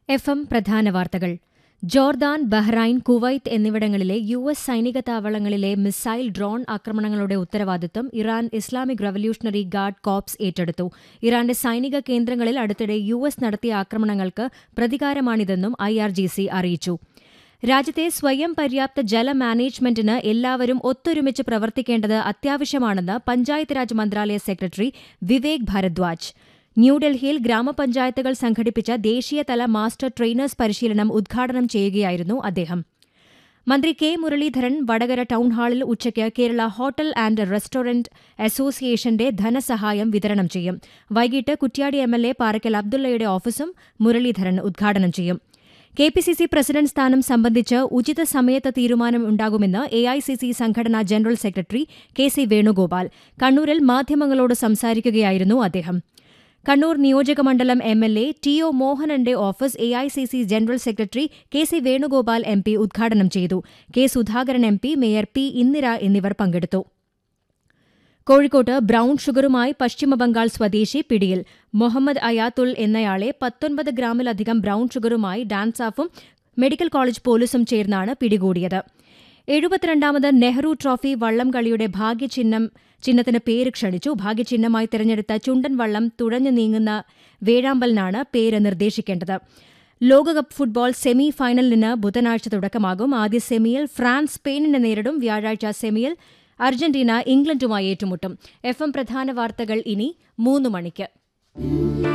F M പ്രധാന വാർത്തകൾ Jordan Bahrain Kuwait എന്നിവിടങ്ങളിലെ യു എസ് സൈനിക താവളങ്ങളിലെ മിസൈൽ ഡ്രോൺ ആക്രമണങ്ങളുടെ ഉത്തരവാദിത്തം Iran Islamic Revolutionary Guard Corps ഏറ്റെടുത്തു ഇറാന്റെ സൈനിക കേന്ദ്രങ്ങളിൽ അടുത്തിടെ യു എസ് നടത്തിയ ആക്രമണങ്ങൾക്ക് പ്രതികാരമാണിതെന്നും ഐ ആർ ജി സി അറിയിച്ചു രാജ്യത്തെ സ്വയം പര്യാപ്ത ജല മാനേജ്മെന്റിന് എല്ലാവരും ഒത്തൊരുമിച്ച് പ്രവർത്തിക്കേണ്ടത് അത്യാവശ്യമാണെന്ന് പഞ്ചായത്ത് രാജ് മന്ത്രാലയ സെക്രട്ടറി വിവേക് ഭരദ്വാജ് ന്യൂഡൽഹിയിൽ ഗ്രാമപഞ്ചായത്തുകൾ സംഘടിപ്പിച്ച ദേശീയതല മാസ്റ്റർ ട്രെയിനേഴ്സ് പരിശീലനം ഉദ്ഘാടനം ചെയ്യുകയായിരുന്നു അദ്ദേഹം മന്ത്രി കെ മുരളീധരൻ വടകര ടൌൺഹാളിൽ ഉച്ചയ്ക്ക് കേരള ഹോട്ടൽ ആൻഡ് റെസ്റ്റോറന്റ് അസോസിയേഷന്റെ ധനസഹായം വിതരണം ചെയ്യും വൈകിട്ട് Kuttiadi M L A Parakkal അബ്ദുള്ളയുടെ ഓഫീസും മുരളീധരൻ ഉദ്ഘാടനം ചെയ്യും K P C C president സ്ഥാനം സംബന്ധിച്ച് ഉചിത സമയത്ത് തീരുമാനം ഉണ്ടാകുമെന്ന് എ ഐ സി സി സംഘടനാ general secretary K C Venugopal കണ്ണൂരിൽ മാധ്യമങ്ങളോട് സംസാരിക്കുകയായിരുന്നു അദ്ദേഹം കണ്ണൂർ നിയോജകമണ്ഡലം M L A T O മോഹനന്റെ office A I C C general secretary K C Venugopal M P ഉദ്ഘാടനം ചെയ്തു K Sudhakaran M P mayor P Indira എന്നിവർ പങ്കെടുത്തു കോഴിക്കോട്ട് ബ്രൌൺ ഷുഗറുമായി പശ്ചിമബംഗാൾ സ്വദേശി പിടിയിൽ മുഹമ്മദ് അയാത്തുൽ എന്നയാളെ പത്തൊൻപത് ഗ്രാമിലധികം ബ്രൌൺ ഷുഗറുമായി ഡാൻസാഫും മെഡിക്കൽ കോളേജ് പോലീസും ചേർന്നാണ് പിടികൂടിയത് എഴുപത്തിരണ്ടാമത് നെഹ്റു ട്രോഫി വള്ളംകളിയുടെ ഭാഗ്യചിഹ്നം ചിഹ്നത്തിന് പേര് ക്ഷണിച്ചു ഭാഗ്യചിഹ്നമായി തിരഞ്ഞെടുത്ത ചുണ്ടൻ വള്ളം തുഴഞ്ഞു നീങ്ങുന്ന വേഴാമ്പലിനാണ് പേര് നിർദ്ദേശിക്കേണ്ടത് ലോകകപ്പ് ഫുട്ബോൾ സെമി ഫൈനലിന് ബുധനാഴ്ച തുടക്കമാകും ആദ്യ സെമിയിൽ ഫ്രാൻസ് സ്പെയിനിനെ നേരിടും വ്യാഴാഴ്ച സെമിയിൽ അർജന്റീന ഇംഗ്ലണ്ടുമായി ഏറ്റുമുട്ടും എഫ് എം പ്രധാന വാർത്തകൾ ഇനി മൂന്ന് മണിക്ക്